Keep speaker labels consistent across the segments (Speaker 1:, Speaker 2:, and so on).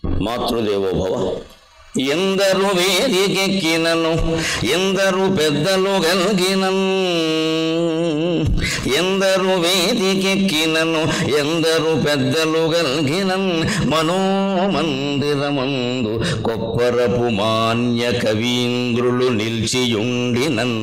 Speaker 1: మాతృదేవో భవ ఎందరు వేదికెక్కినను ఎందరు పెద్దలు గల్గినన్ ఎందరు వేదికెక్కినను ఎందరు పెద్దలు గల్గినన్ మనోమందిరమందు కొప్పరపు మాన్య కవీంద్రులు నిలిచియుండినన్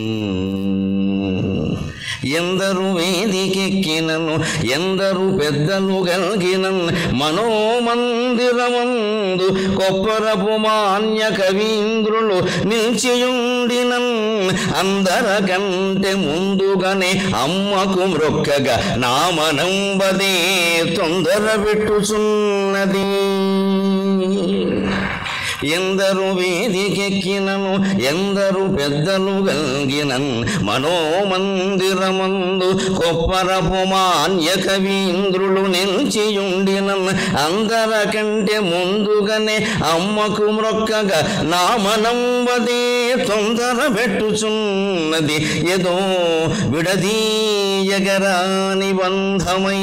Speaker 1: ఎందరు వేదికెక్కినను ఎందరు పెద్దలు గల్గినన్ మనోమందిరమందు కొప్పరపు మాన్య కవీంద్రులు నిలిచియుండినన్ అందర కంటే ముందుగానే అమ్మకు మ్రొక్కగా నామనంబదే తొందర పెట్టుచున్నది ఎందరు వేదికెక్కినను ఎందరు పెద్దలు గల్గినన్ మనోమందిరమందు కొప్పరపు మాన్య కవీంద్రులు నిలిచియుండినన్ అందర కంటే ముందుగానే అమ్మకు మ్రొక్కగా నామనంబదే తొందర పెట్టుచున్నది ఏదో విడదీయగరాని బంధమై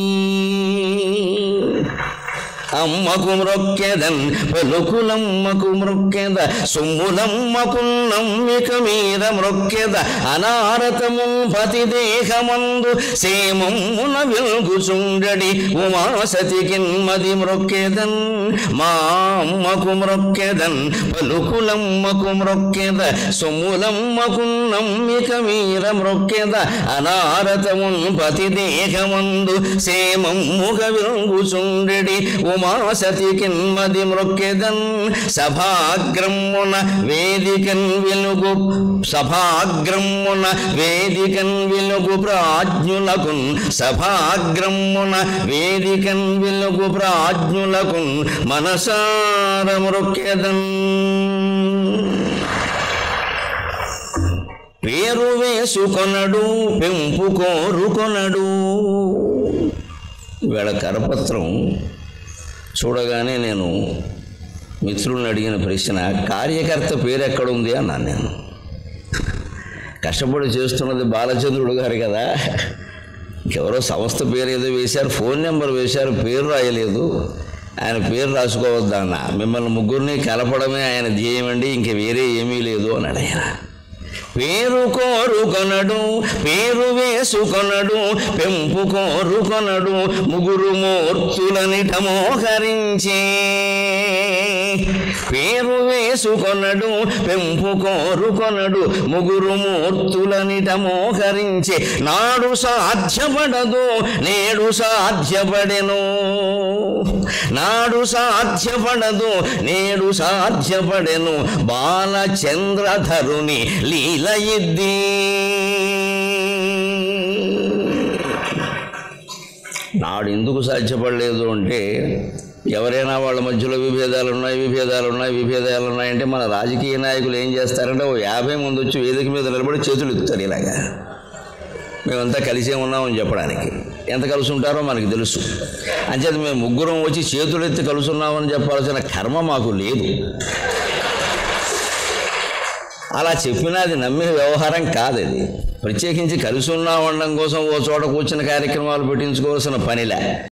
Speaker 1: అమ్మకు మ్రొక్కెదన్ పలుకులమ్మకు మ్రొక్కెద సొమ్ములమ్మకు నమ్మిక మీర మ్రొక్కెద అనారతము పతి దేహమందు సేమమ్మున వెలుగుచుండడి ఉమాసతికిన్మది మ్రొక్కెదన్ మా అమ్మకు మ్రొక్కెదన్ పలుకులమ్మకు మ్రొక్కెద సొమ్ములమ్మకు నమ్మిక మీర మ్రొక్కెద అనారతమున్ పతి దేహమందు సేమమ్ముగ వెలుగుచుండెడి ఉమాసతి కిన్మది మృక్కెదన్ సభాగ్రమ్మున వేదికన్ వెలుగు సభాగ్రమ్మున వేదికన్ వెలుగు ప్రాజ్ఞులకున్ సభాగ్రమ్మున వేదికన్ వెలుగు ప్రాజ్ఞులకున్ మనసార మృక్కెదన్ పేరు వేసుకొనడు పెంపు కోరుకొనడు వీళ్ళ కరపత్రం చూడగానే నేను మిత్రుల్ని అడిగిన ప్రశ్న కార్యకర్త పేరు ఎక్కడుంది అన్నాను నేను కష్టపడి చేస్తున్నది బాలచంద్రుడు గారు కదా ఎవరో సంస్థ పేరు ఏదో వేశారు ఫోన్ నెంబర్ వేశారు పేరు రాయలేదు ఆయన పేరు రాసుకోవద్దా అన్న మిమ్మల్ని ముగ్గురిని కలపడమే ఆయన ధ్యేయమండి ఇంక వేరే ఏమీ లేదు అన్నాడు ఆయన పేరు కోరుకొనడు పేరు వేసుకొనడు పెంపు కోరుకొనడు ముగురు మూర్తులనిట మోహరించే పేరు వేసుకొనడు పెంపు కోరుకొనడు ముగురు మూర్తులనిట మోహరించే నాడు సాధ్యపడదు నేడు సాధ్యపడెను నాడు సాధ్యపడదు నేడు సాధ్యపడెను బాలచంద్రధరుని లీల ఇద్ది నాడు ఎందుకు సాధ్యపడలేదు అంటే ఎవరైనా వాళ్ళ మధ్యలో విభేదాలు ఉన్నాయి విభేదాలు ఉన్నాయి విభేదాలు ఉన్నాయంటే మన రాజకీయ నాయకులు ఏం చేస్తారంటే ఓ యాభై మంది వచ్చి వేదిక మీద నిలబడి చేతులు ఎత్తుతారు ఇలాగా మేమంతా కలిసే ఉన్నామని చెప్పడానికి ఎంత కలిసి ఉంటారో మనకి తెలుసు అంచేత మేము ముగ్గురం వచ్చి చేతులు ఎత్తి కలుసున్నామని చెప్పాల్సిన కర్మ మాకు లేదు అలా చెప్పినా అది నమ్మే వ్యవహారం కాదు అది ప్రత్యేకించి కలిసి ఉన్నాం అనడం కోసం ఓ చోట కూర్చున్న కార్యక్రమాలు పెట్టించుకోవాల్సిన పనిలే